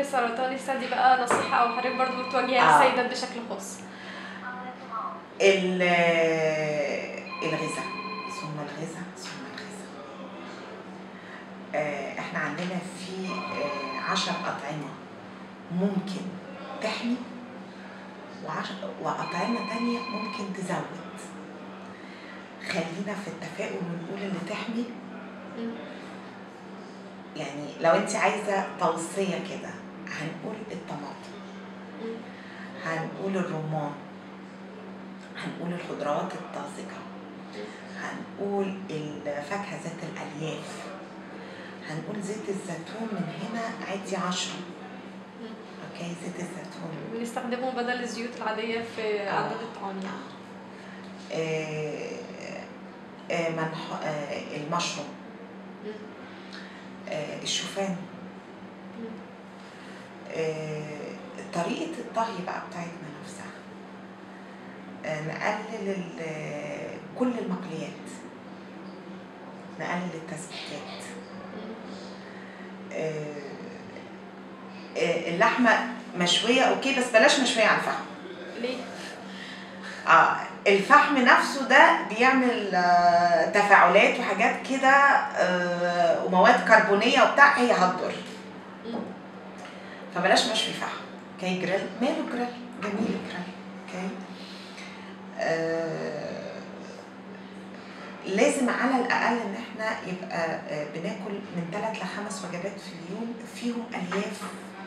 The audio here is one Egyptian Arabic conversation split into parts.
السرطان الثدي بقى نصيحة أو حضرتك برضو بتواجهها آه. السيدات بشكل خاص ال- الغذاء ثم الغذاء ثم الغذاء آه، احنا عندنا في آه، عشر أطعمة ممكن تحمي وعشر وأطعمة تانية ممكن تزود خلينا في التفاؤل ونقول اللي تحمي مم. يعني لو انت عايزة توصية كده هنقول الطماطم مم. هنقول الرمان هنقول الخضروات الطازجة هنقول الفاكهة ذات الألياف هنقول زيت الزيتون من هنا عادي عشرة مم. اوكي زيت الزيتون بنستخدمه بدل الزيوت العادية في آه. عدد الطعام يعني آه، آه، منح... آه، المشروم مم. آه، الشوفان مم. آه، طريقة الطهي بقى بتاعتنا نفسها آه، نقلل ال- كل المقليات نقلل التسبيكات مم. آه، آه، اللحمة مشوية اوكي بس بلاش مشوية على الفحم ليه؟ اه الفحم نفسه ده بيعمل آه، تفاعلات وحاجات كده آه، ومواد كربونية وبتاع هي هتضر مم. فبلاش مشوي فحم اوكي جريل ماله جريل جميل الجريل اوكي آه لازم على الاقل ان احنا يبقى آه بناكل من ثلاث لخمس وجبات في اليوم فيهم الياف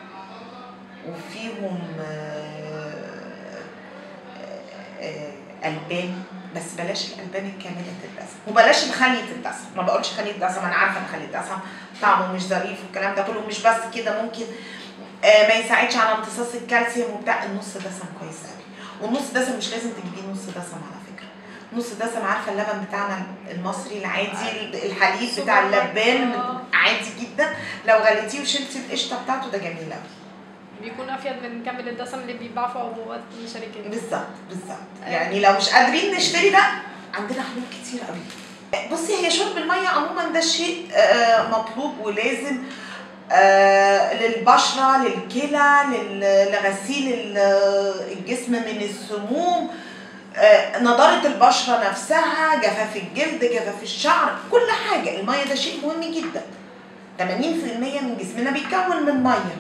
وفيهم آه آه البان بس بلاش الالبان الكامله الدسم وبلاش الخليه الدسم ما بقولش خليه دسم انا عارفه ان خليه الدسم طعمه مش ظريف والكلام ده كله مش بس كده ممكن آه، ما يساعدش على امتصاص الكالسيوم وبتاع النص دسم كويس قوي والنص دسم مش لازم تجيبيه نص دسم على فكره نص دسم عارفه اللبن بتاعنا المصري العادي الحليب بتاع سوبر ماركت. اللبان آه. عادي جدا لو غليتيه وشلتي القشطه بتاعته ده جميل قوي بيكون أفيد من كامل الدسم اللي بيتباع في عبوات الشركات بالظبط بالظبط أيوة. يعني لو مش قادرين نشتري ده عندنا حلول كتير قوي بصي هي شرب الميه عموما ده شيء آه، مطلوب ولازم آه، للبشره للكلى لل- لغسيل ال- الجسم من السموم آه، نضاره البشره نفسها جفاف الجلد جفاف الشعر كل حاجه الميه ده شيء مهم جدا 80% من جسمنا بيتكون من ميه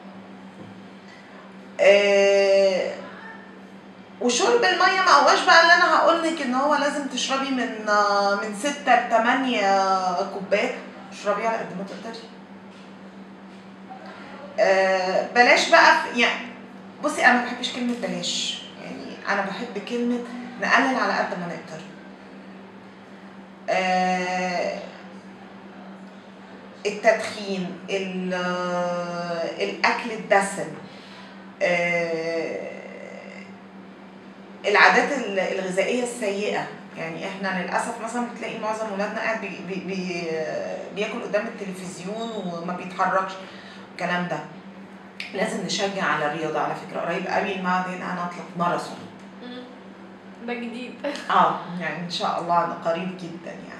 آه، وشرب الميه ما هواش بقى اللي انا هقول لك ان هو لازم تشربي من آه، من 6 ل 8 كوبايات اشربي على قد ما تقدري آه، بلاش بقى في- يعني بصي انا ما بحبش كلمه بلاش يعني انا بحب كلمه نقلل على قد ما نقدر آه، التدخين ال- آه، الاكل الدسم آه، العادات ال- الغذائيه السيئه يعني احنا للاسف مثلا بتلاقي معظم ولادنا قاعد بي بي بي بياكل قدام التلفزيون وما بيتحركش الكلام ده لازم نشجع على الرياضه على فكره قريب قوي المعهد هنا هنطلق ماراثون مم. ده جديد اه يعني ان شاء الله قريب جدا يعني